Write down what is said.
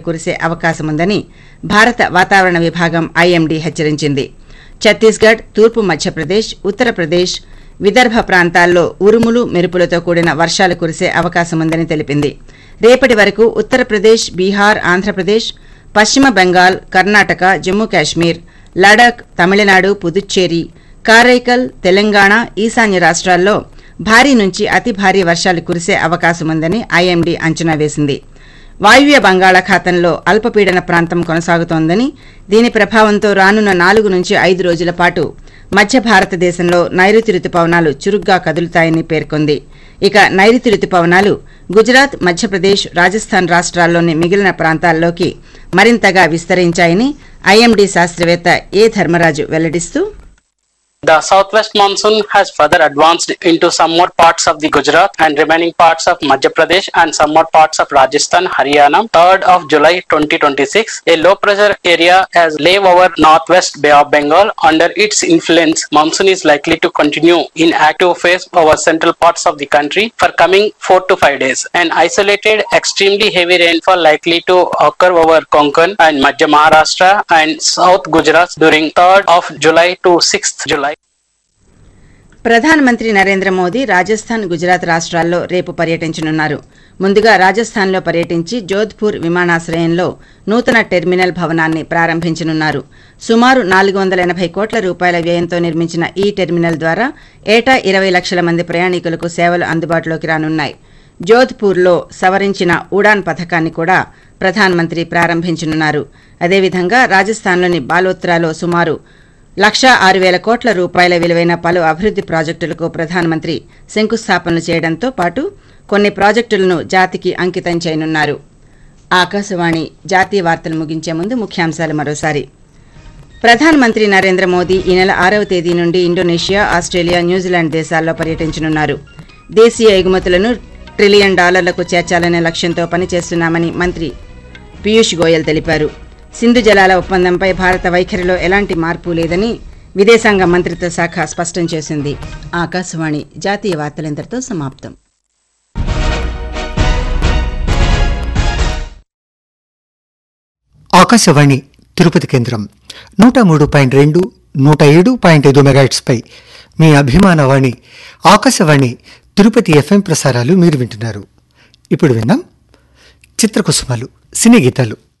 కురిసే అవకాశముందని భారత వాతావరణ విభాగం ఐఎండీ హెచ్చరించింది ఛత్తీస్గఢ్ తూర్పు మధ్యప్రదేశ్ ఉత్తరప్రదేశ్ విదర్భ ప్రాంతాల్లో ఉరుములు మెరుపులతో కూడిన వర్షాలు కురిసే అవకాశముందని తెలిపింది రేపటి వరకు ఉత్తరప్రదేశ్ బీహార్ ఆంధ్రప్రదేశ్ పశ్చిమ బెంగాల్ కర్ణాటక జమ్మూ కాశ్మీర్ లడాక్ తమిళనాడు పుదుచ్చేరి కారైకల్ తెలంగాణ ఈశాన్య రాష్ట్రాల్లో భారీ నుంచి అతి భారీ వర్షాలు కురిసే అవకాశముందని ఐఎండీ అంచనా వేసింది వాయువ్య బంగాళాఖాతంలో అల్పపీడన ప్రాంతం కొనసాగుతోందని దీని ప్రభావంతో రానున్న నాలుగు నుంచి ఐదు రోజుల పాటు మధ్య భారతదేశంలో నైరుతి రుతుపవనాలు చురుగ్గా కదులుతాయని పేర్కొంది ఇక నైరుతి రుతుపవనాలు గుజరాత్ మధ్యప్రదేశ్ రాజస్థాన్ రాష్ట్రాల్లోని మిగిలిన ప్రాంతాల్లోకి మరింతగా విస్తరించాయని ఐఎండీ శాస్త్రవేత్త ఏ Dharmaraju వెల్లడిస్తూ The southwest monsoon has further advanced into some more parts of the Gujarat and remaining parts of Madhya Pradesh and some more parts of Rajasthan, Haryana. 3rd of July 2026, a low pressure area has lay over northwest Bay of Bengal. Under its influence, monsoon is likely to continue in active phase over central parts of the country for coming 4 to 5 days. An isolated extremely heavy rainfall likely to occur over Konkan and Madhya Maharashtra and South Gujarat during 3rd of July to 6th July. ప్రధానమంత్రి నరేంద్ర మోదీ రాజస్థాన్ గుజరాత్ రాష్ట్రాల్లో రేపు పర్యటించనున్నారు ముందుగా రాజస్థాన్లో పర్యటించి జోధ్పూర్ విమానాశ్రయంలో నూతన terminal భవనాన్ని ప్రారంభించనున్నారు సుమారు నాలుగు వందల ఎనభై కోట్ల రూపాయల వ్యయంతో నిర్మించిన ఈ టెర్మినల్ ద్వారా ఏటా ఇరవై లక్షల మంది ప్రయాణికులకు సేవలు అందుబాటులోకి రానున్నాయి జోధ్పూర్లో సవరించిన ఉడాన్ పథకాన్ని కూడా ప్రధానమంత్రి ప్రారంభించనున్నారు అదేవిధంగా రాజస్థాన్లోని బాలోత్రాలో సుమారు లక్షా ఆరు వేల కోట్ల రూపాయల విలువైన పలు అభివృద్ది ప్రాజెక్టులకు ప్రధానమంత్రి శంకుస్థాపనలు చేయడంతో పాటు కొన్ని ప్రాజెక్టులను జాతికి అంకితం చేయనున్నారు ఆకాశవాణి జాతీయ వార్తలు ముగించే ముందు ముఖ్యాంశాలు మరోసారి ప్రధానమంత్రి నరేంద్ర మోదీ ఈ నెల ఆరవ తేదీ నుండి ఇండోనేషియా ఆస్ట్రేలియా న్యూజిలాండ్ దేశాల్లో పర్యటించనున్నారు దేశీయ ఎగుమతులను ట్రిలియన్ డాలర్లకు చేర్చాలనే లక్ష్యంతో పనిచేస్తున్నామని మంత్రి పీయూష్ గోయల్ తెలిపారు సింధు జలాల ఒప్పందంపై భారత వైఖరిలో ఎలాంటి మార్పు లేదని విదేశాంగ మంత్రిత్వ శాఖ స్పష్టం చేసింది ఆకాశవాణి జాతీయ వార్తలింతటితో సమాప్తం ఆకాశవాణి తిరుపతి కేంద్రం నూట మూడు పాయింట్ రెండు నూట ఏడు పాయింట్ ఐదు మెగాట్స్పై మీ అభిమానవాణి ఆకాశవాణి తిరుపతి ఎఫ్ఎం ప్రసారాలు మీరు వింటున్నారు ఇప్పుడు విన్నాం చిత్రకుసుమలు సినీ గీతాలు